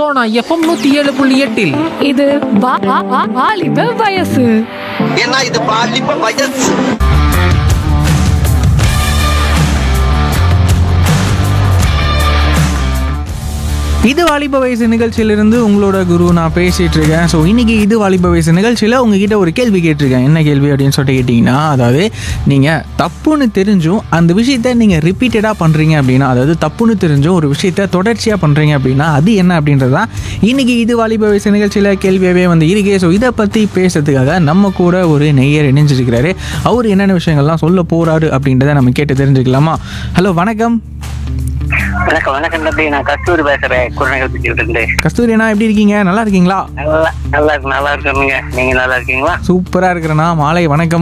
Sona FM நூத்தி ஏழு புள்ளி எட்டில் இது வா- வா- வா- வாலிப வயசு ஏன்னா இது பாலிப்ப வயசு இது வாலிப வயசு நிகழ்ச்சியிலிருந்து உங்களோட குரு நான் பேசிட்டு இருக்கேன் ஸோ இன்னைக்கு இது வாலிப வயசு நிகழ்ச்சியில் உங்ககிட்ட ஒரு கேள்வி கேட்டிருக்கேன் என்ன கேள்வி அப்படின்னு சொல்லிட்டு கேட்டிங்கன்னா அதாவது நீங்கள் தப்புன்னு தெரிஞ்சும் அந்த விஷயத்த நீங்கள் ரிப்பீட்டடாக பண்ணுறீங்க அப்படின்னா அதாவது தப்புன்னு தெரிஞ்சும் ஒரு விஷயத்த தொடர்ச்சியாக பண்ணுறீங்க அப்படின்னா அது என்ன அப்படின்றது தான் இன்னைக்கு இது வாலிப வயசு நிகழ்ச்சியில் கேள்வியாகவே வந்து இருக்கே ஸோ இதை பற்றி பேசுறதுக்காக நம்ம கூட ஒரு நெய்யர் இணைஞ்சிருக்கிறாரு அவர் என்னென்ன விஷயங்கள்லாம் சொல்ல போகிறாரு அப்படின்றத நம்ம கேட்டு தெரிஞ்சுக்கலாமா ஹலோ வணக்கம் வணக்கம் வணக்கம் தம்பி நான் கஸ்தூரி பேசுறேன் குருநகர் இருந்து கஸ்தூரி அண்ணா எப்படி இருக்கீங்க நல்லா இருக்கீங்களா நல்லா நல்லா இருக்கு நல்லா இருக்கணுங்க நீங்க நல்லா இருக்கீங்களா சூப்பரா இருக்கிறேண்ணா மாலை வணக்கம்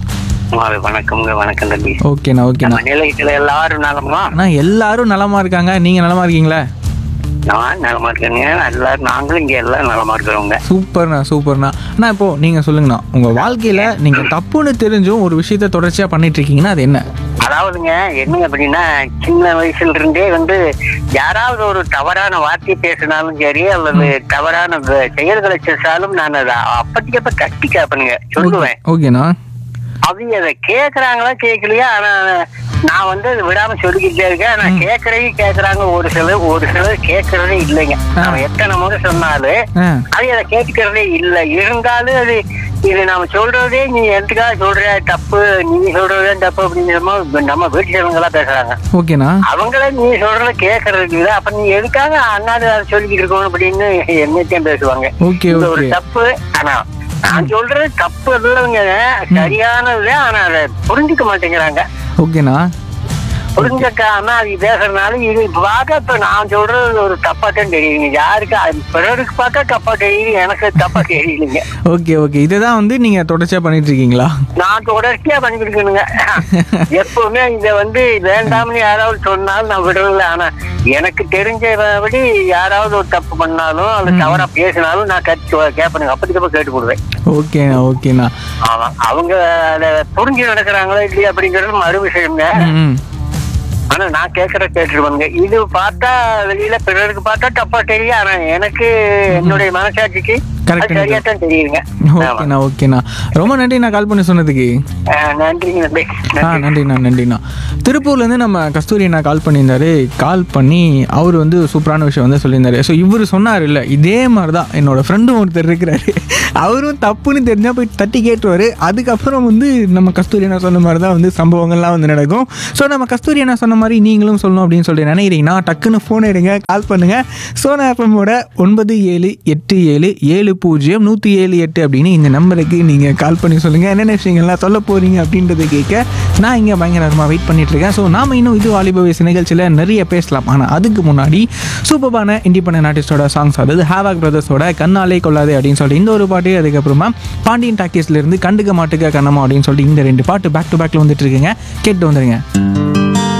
மாலை வணக்கம்ங்க வணக்கம் தம்பி ஓகேண்ணா ஓகேண்ணா நம்ம நிலையத்துல எல்லாரும் நலமா அண்ணா எல்லாரும் நலமா இருக்காங்க நீங்க நலமா இருக்கீங்களா நான் நலமா இருக்கேங்க எல்லாரும் நாங்களும் இங்க எல்லாம் நலமா இருக்கிறோங்க சூப்பர்ண்ணா சூப்பர்ண்ணா அண்ணா இப்போ நீங்க சொல்லுங்கண்ணா உங்க வாழ்க்கையில நீங்க தப்புன்னு தெரிஞ்சும் ஒரு விஷயத்த தொடர்ச்சியா பண்ணிட்டு இருக்கீங்கன்னா அது என்ன அதாவதுங்க என்னங்க அப்படின்னா சின்ன வயசுல இருந்தே வந்து யாராவது ஒரு தவறான வார்த்தை பேசினாலும் சரி அல்லது தவறான வ- செயல்களை செஞ்சாலும் நான் அதை அப்பத்திக்கப்ப கட்டி கேட்பேனுங்க சொல்லுவேன் ஓகேண்ணா அவங்க அதை கேக்குறாங்களா கேட்கலையா ஆனா நான் வந்து அதை விடாம சொல்லிக்கிட்டே இருக்கேன் ஆனா கேக்குறதையும் கேக்குறாங்க ஒரு சிலர் ஒரு சிலர் கேக்குறதே இல்லைங்க நம்ம எத்தனை முறை சொன்னாலும் ஆ அது அதை கேட்டுக்கிறதே இல்லை இருந்தாலும் அது இது நம்ம சொல்றதே நீ எதுக்காக சொல்ற தப்பு நீ சொல்றதே தப்பு அப்படிங்கிற மாதிரி நம்ம வீட்டு ஜனங்களா பேசுறாங்க ஓகேண்ணா அவங்களே நீ சொல்றத கேக்குறதுக்கு இல்லை அப்ப நீ எதுக்காக அண்ணாடு அதை சொல்லிக்கிட்டு இருக்கணும் அப்படின்னு என்னத்தையும் பேசுவாங்க ஓகே இது ஒரு ஓகே தப்பு ஆனா நான் சொல்றது தப்பு இல்லைங்க சரியானது ஆனா அதை புரிஞ்சுக்க மாட்டேங்கிறாங்க ஓகேண்ணா புரிஞ்சுக்காம அது பேசுறதுனால இது பார்க்க இப்ப நான் சொல்றது ஒரு தப்பா தான் தெரியுங்க யாருக்கு அது பிறருக்கு பார்த்தா தப்பா தெரியுது எனக்கு தப்பா தெரியலைங்க ஓகே ஓகே இதுதான் வந்து நீங்க தொடர்ச்சியா பண்ணிட்டு இருக்கீங்களா நான் தொடர்ச்சியா பண்ணிட்டு இருக்கணுங்க எப்பவுமே இத வந்து வேண்டாம்னு யாராவது சொன்னாலும் நான் விடுறதில்ல ஆனா எனக்கு தெரிஞ்சபடி யாராவது ஒரு தப்பு பண்ணாலும் அல்லது தவறா பேசினாலும் நான் கட்சி கேட்பேனுங்க அப்படி கேட்டு போடுவேன் ஓகேண்ணா ஓகேண்ணா ஆமா அவங்க அதை புரிஞ்சு நடக்கிறாங்களா இல்லையா அப்படிங்கிறது மறு விஷயங்க ம் ஆனா நான் கேக்குற கேட்டுருவாங்க இது பார்த்தா வெளியில பிறருக்கு பார்த்தா தப்பா தெரியும் ஆனா எனக்கு என்னுடைய மனசாட்சிக்கு Correct, அது சரியா தான் தெரியுங்க ஆமா. ஓகேண்ணா ஓகேண்ணா ரொம்ப நன்றி நான் கால் பண்ணி சொன்னதுக்கு ஆஹ் நன்றிங்க தம்பி. ஆ நன்றி நன்றிண்ணா நன்றிண்ணா திருப்பூர்லேருந்து நம்ம கஸ்தூரி அண்ணா கால் பண்ணியிருந்தாரு கால் பண்ணி அவர் வந்து சூப்பரான விஷயம் வந்து சொல்லியிருந்தாரு ஸோ இவர் சொன்னார் இல்லை இதே மாதிரி தான் என்னோட ஃப்ரெண்டும் ஒருத்தர் இருக்கிறாரு அவரும் தப்புன்னு தெரிஞ்சால் போய் தட்டி கேட்டுருவார் அதுக்கப்புறம் வந்து நம்ம கஸ்தூரி அண்ணா சொன்ன மாதிரி தான் வந்து சம்பவங்கள்லாம் வந்து நடக்கும் ஸோ நம்ம கஸ்தூரி அண்ணா சொன்ன மாதிரி நீங்களும் சொல்லணும் அப்படின்னு சொல்லி நினைக்கிறீங்கன்னா டக்குன்னு ஃபோன் எடுங்க கால் பண்ணுங்கள் சோனா எஃப்எம்மோட ஒன்பது ஏழு எட்டு ஏழு ஏழு பூஜ்ஜியம் நூற்றி ஏழு எட்டு அப்படின்னு இந்த நம்பருக்கு நீங்கள் கால் பண்ணி சொல்லுங்கள் என்னென்ன விஷயங்கள்லாம் சொல்ல போகிறீங்க அப்படின்றத கேட்க நான் இங்கே பயங்கரமாக வெயிட் பண்ணிட்டு இருக்கேன் ஸோ நாம இன்னும் இது வாலிப வயசு நிகழ்ச்சியில் நிறைய பேசலாம் ஆனால் அதுக்கு முன்னாடி சூப்பரான இண்டிபெண்டன்ட் ஆர்டிஸ்டோட சாங்ஸ் அதாவது ஹேவாக் பிரதர்ஸோட கண்ணாலே கொள்ளாதே அப்படின்னு சொல்லிட்டு இந்த ஒரு பாட்டு அதுக்கப்புறமா பாண்டியன் டாக்கீஸ்ல இருந்து கண்டுக்க மாட்டுக்க கண்ணமா அப்படின்னு சொல்லிட்டு இந்த ரெண்டு பாட்டு பேக் டு பேக்கில் வந்துட்டு இருக்குங்க கேட்டு வந்துருங்க